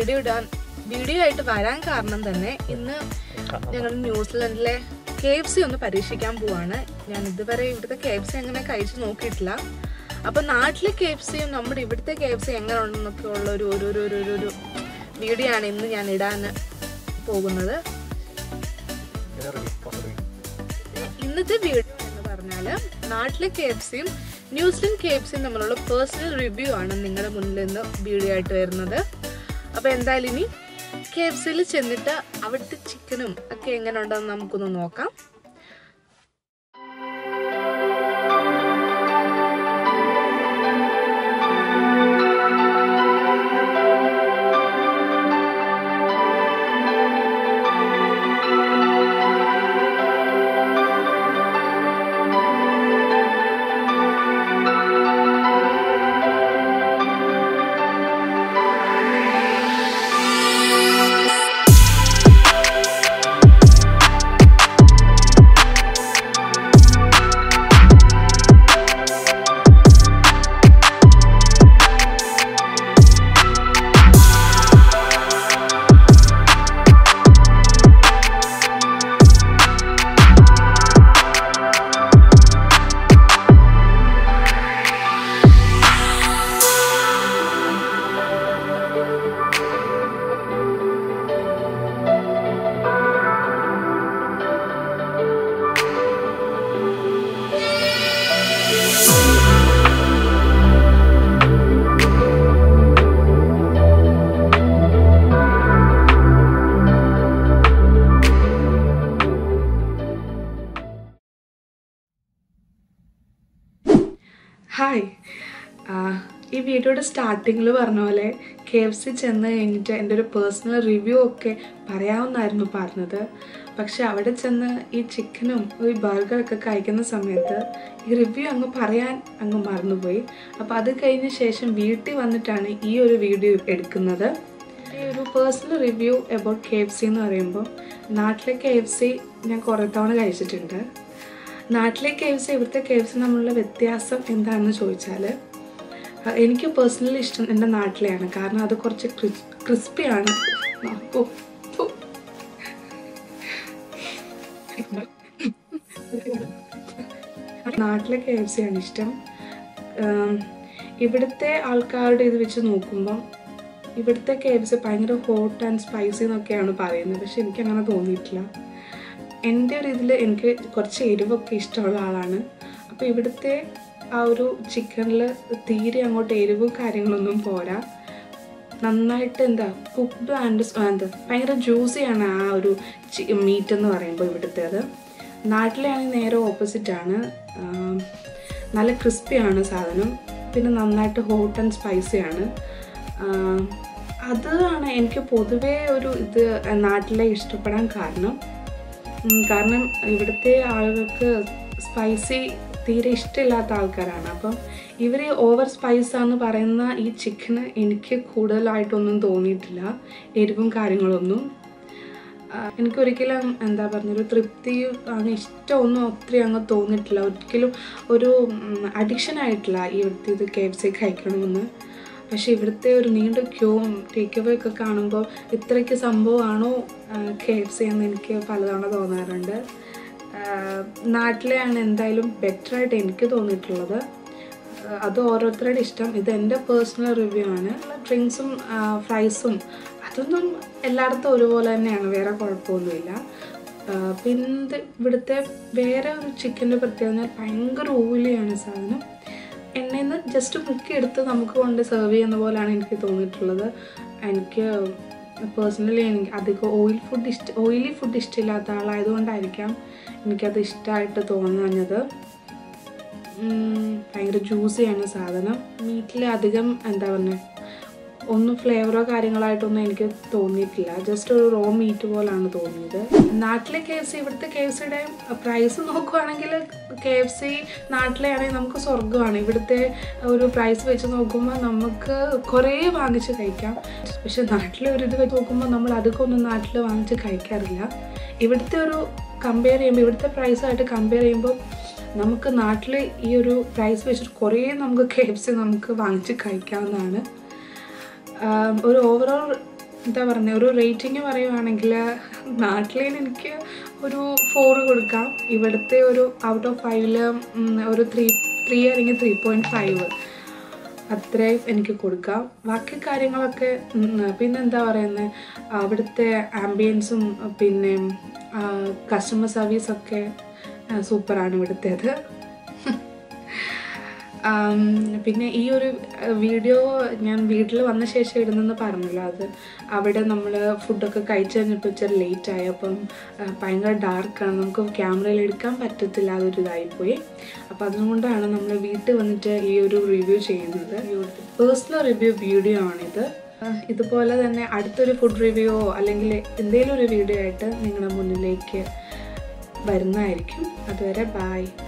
Video ഇടാൻ video ആയിട്ട് വരാൻ കാരണം തന്നെ ഇന്ന് ഞങ്ങൾ ന്യൂസിലൻഡിലെ കെ എഫ് സി ഒന്ന് പരീക്ഷിക്കാൻ പോവാണ് ഞാൻ ഇതുവരെ ഇവിടുത്തെ കെ എഫ് സി അങ്ങനെ കഴിച്ചു നോക്കിയിട്ടില്ല അപ്പൊ നാട്ടിലെ കെ എഫ് സിയും നമ്മുടെ ഇവിടുത്തെ കെ എഫ് സി എങ്ങനെ ഉണ്ടെന്നൊക്കെ ഉള്ള ഒരു ഒരു ഒരു ഒരു ഒരു വീഡിയോ ആണ് ഇന്ന് ഞാൻ ഇടാൻ പോകുന്നത് ഇന്നത്തെ വീഡിയോ എന്ന് പറഞ്ഞാൽ നാട്ടിലെ കെ എഫ് സിയും ന്യൂസിലൻഡ് കെ എഫ് സിയും തമ്മിലുള്ള പേഴ്സണൽ റിവ്യൂ ആണ് നിങ്ങളുടെ മുന്നിൽ നിന്ന് വീഡിയോ ആയിട്ട് വരുന്നത് അപ്പോൾ എന്തായാലും ഇനി കെ എഫ് സിയിൽ ചെന്നിട്ട് അവിടുത്തെ ചിക്കനും ഒക്കെ എങ്ങനെ ഉണ്ടെന്ന് നമുക്കൊന്ന് നോക്കാം ഹായ് ഈ വീഡിയോയുടെ സ്റ്റാർട്ടിങ്ങിൽ പറഞ്ഞ പോലെ കെ എഫ് സി ചെന്ന് കഴിഞ്ഞിട്ട് എൻ്റെ ഒരു പേഴ്സണൽ റിവ്യൂ ഒക്കെ പറയാമെന്നായിരുന്നു പറഞ്ഞത് പക്ഷെ അവിടെ ചെന്ന് ഈ ചിക്കനും ഈ ബർഗറൊക്കെ കഴിക്കുന്ന സമയത്ത് ഈ റിവ്യൂ അങ്ങ് പറയാൻ അങ്ങ് മറന്നുപോയി അപ്പോൾ അത് കഴിഞ്ഞ ശേഷം വീട്ടിൽ വന്നിട്ടാണ് ഈ ഒരു വീഡിയോ എടുക്കുന്നത് ഈ ഒരു personal review about K F C എന്ന് പറയുമ്പോൾ നാട്ടിലെ കെ എഫ് സി ഞാൻ കുറേ തവണ കഴിച്ചിട്ടുണ്ട് നാട്ടിലെ കെ എഫ് സി ഇവിടുത്തെ കെ എഫ് സി തമ്മിലുള്ള വ്യത്യാസം എന്താണെന്ന് ചോദിച്ചാൽ അഹ് എനിക്ക് പേഴ്സണലി ഇഷ്ടം എൻ്റെ നാട്ടിലെയാണ് കാരണം അത് കുറച്ച് ക്രിസ്പിയാണ് നോക്കൂ ഫു. നാട്ടിലെ കെ എഫ് സി ആണ് ഇഷ്ടം ആം, ഇവിടുത്തെ ആൾക്കാരുടെ ഇത് വെച്ച് നോക്കുമ്പം ഇവിടുത്തെ കെ എഫ് സി ഭയങ്കര ഹോട്ട് ആൻഡ് സ്പൈസി എന്നൊക്കെയാണ് പറയുന്നത് പക്ഷെ എനിക്ക് അങ്ങനെ തോന്നിയിട്ടില്ല എൻ്റെ ഒരു ഇതിൽ എനിക്ക് കുറച്ച് എരിവൊക്കെ ഇഷ്ടമുള്ള ആളാണ് അപ്പോൾ ഇവിടുത്തെ ആ ഒരു ചിക്കനിൽ തീരെ അങ്ങോട്ട് എരിവും കാര്യങ്ങളൊന്നും പോരാ നന്നായിട്ട് എന്താ കുക്ക്ഡ് ആൻഡ് എന്താ ഭയങ്കര ജ്യൂസിയാണ് ആ ഒരു മീറ്റ് എന്ന് പറയുമ്പോൾ ഇവിടുത്തേത് നാട്ടിലാണെങ്കിൽ നേരെ ഓപ്പോസിറ്റാണ് നല്ല ക്രിസ്പിയാണ് സാധനം പിന്നെ നന്നായിട്ട് ഹോട്ട് ആൻഡ് സ്പൈസിയാണ് അതാണ് എനിക്ക് പൊതുവേ ഒരു ഇത് നാട്ടിലെ ഇഷ്ടപ്പെടാൻ കാരണം ഉം, കാരണം ഇവിടുത്തെ ആളുകൾക്ക് സ്പൈസി തീരെ ഇഷ്ടമില്ലാത്ത ആൾക്കാരാണ് അപ്പം ഇവർ ഓവർ സ്പൈസാന്ന് പറയുന്ന ഈ ചിക്കന് എനിക്ക് കൂടുതലായിട്ടൊന്നും തോന്നിയിട്ടില്ല എരിവും കാര്യങ്ങളൊന്നും ആ, എനിക്കൊരിക്കലും എന്താ പറഞ്ഞൊരു തൃപ്തി അങ്ങ് ഇഷ്ടമൊന്നും ഒത്തിരി അങ്ങ് തോന്നിയിട്ടില്ല ഒരിക്കലും ഒരു അഡിക്ഷൻ ആയിട്ടില്ല ഈ ഇവിടുത്തെ ഇത് കെ എഫ് സി കഴിക്കണമെന്ന് പക്ഷെ ഇവിടുത്തെ ഒരു നീണ്ട ക്യൂവും ടേക്ക് അവേ ഒക്കെ കാണുമ്പോൾ ഇത്രയ്ക്ക് സംഭവമാണോ കെ എഫ് സി എന്ന് എനിക്ക് പലതവണ തോന്നാറുണ്ട് ആ, നാട്ടിലെയാണ് എന്തായാലും ബെറ്റർ ആയിട്ട് എനിക്ക് തോന്നിയിട്ടുള്ളത് ആ, അത് ഓരോരുത്തരുടെ ഇഷ്ടം ഇത് എൻ്റെ പേഴ്സണൽ റിവ്യൂ ആണ് ഡ്രിങ്ക്സും ഫ്രൈസും അതൊന്നും എല്ലായിടത്തും ഒരുപോലെ തന്നെയാണ് വേറെ കുഴപ്പമൊന്നുമില്ല ആ, പിന്നെ ഇത് ഇവിടുത്തെ വേറെ ഒരു ചിക്കൻ്റെ പ്രത്യേകത ഭയങ്കര ഓയിലിയാണ് സാധനം എണ്ണയിൽ നിന്ന് ജസ്റ്റ് മുക്കിയെടുത്ത് നമുക്ക് കൊണ്ട് സെർവ് ചെയ്യുന്ന പോലെയാണ് എനിക്ക് തോന്നിയിട്ടുള്ളത് എനിക്ക് പേഴ്സണലി എനിക്ക് അധികം ഓയിൽ ഫുഡ് ഇഷ്ട ഓയിലി ഫുഡ് ഇഷ്ടമില്ലാത്ത ആളായതുകൊണ്ടായിരിക്കാം എനിക്കത് ഇഷ്ടമായിട്ട് തോന്നുന്നത് ഉം, ഭയങ്കര ജ്യൂസിയാണ് സാധനം മീറ്റിൽ അധികം എന്താ പറയുക ഒന്നും ഫ്ലേവറോ കാര്യങ്ങളായിട്ടൊന്നും എനിക്ക് തോന്നിയിട്ടില്ല ജസ്റ്റ് ഒരു റോ മീറ്റ് പോലാണ് തോന്നിയത് നാട്ടിലെ കെ എഫ് സി ഇവിടുത്തെ കെ എഫ് സിയുടെ പ്രൈസ് നോക്കുവാണെങ്കിൽ കെ എഫ് സി നാട്ടിലെ ആണെങ്കിൽ നമുക്ക് സ്വർഗമാണ് ഇവിടുത്തെ ഒരു പ്രൈസ് വെച്ച് നോക്കുമ്പോൾ നമുക്ക് കുറേ വാങ്ങിച്ച് കഴിക്കാം പക്ഷെ നാട്ടിലെ ഒരു ഇത് വെച്ച് നോക്കുമ്പോൾ നമ്മൾ അതൊക്കെ ഒന്നും നാട്ടിൽ വാങ്ങിച്ച് കഴിക്കാറില്ല ഇവിടുത്തെ ഒരു കമ്പയർ ചെയ്യുമ്പോൾ ഇവിടുത്തെ പ്രൈസായിട്ട് കമ്പയർ ചെയ്യുമ്പോൾ നമുക്ക് നാട്ടിൽ ഈ ഒരു പ്രൈസ് വെച്ചിട്ട് കുറേ നമുക്ക് കെ എഫ് സി നമുക്ക് വാങ്ങിച്ച് കഴിക്കാവുന്നതാണ് ആം, ഒരു ഓവറോൾ എന്താ പറയുക ഒരു റേറ്റിംഗ് പറയുവാണെങ്കിൽ നാട്ടിലേന് എനിക്ക് ഒരു ഫോർ കൊടുക്കാം ഇവിടുത്തെ ഒരു ഔട്ട് ഓഫ് ഫൈവില് ഒരു ത്രീ ത്രീ അല്ലെങ്കിൽ ത്രീ പോയിൻറ്റ് ഫൈവ് അത്രയും എനിക്ക് കൊടുക്കാം ബാക്കി കാര്യങ്ങളൊക്കെ ഉം, പിന്നെ എന്താ പറയുന്നത് അവിടുത്തെ ആംബിയൻസും പിന്നെ കസ്റ്റമർ സർവീസൊക്കെ സൂപ്പറാണ് ഇവിടുത്തേത് ആം, പിന്നെ ഈ ഒരു വീഡിയോ ഞാൻ വീട്ടിൽ വന്ന ശേഷം ഇടുന്നെന്ന് പറഞ്ഞല്ലോ അത് അവിടെ നമ്മൾ ഫുഡൊക്കെ കഴിച്ച് കഴിഞ്ഞപ്പോൾ ഇച്ചിരി ലേറ്റ് ആയി അപ്പം ആ, ഭയങ്കര ഡാർക്കാണ് നമുക്ക് ക്യാമറയിൽ എടുക്കാൻ പറ്റത്തില്ല അതൊരു ഇതായിപ്പോയി അപ്പോൾ അതുകൊണ്ടാണ് നമ്മൾ വീട്ടിൽ വന്നിട്ട് ഈ ഒരു റിവ്യൂ ചെയ്യുന്നത് പേഴ്സണൽ റിവ്യൂ വീഡിയോ ആണിത് ആ, ഇതുപോലെ തന്നെ അടുത്തൊരു ഫുഡ് റിവ്യൂവോ അല്ലെങ്കിൽ എന്തെങ്കിലും ഒരു വീഡിയോ ആയിട്ട് നിങ്ങളുടെ മുന്നിലേക്ക് വരുന്നതായിരിക്കും അതുവരെ ബായ്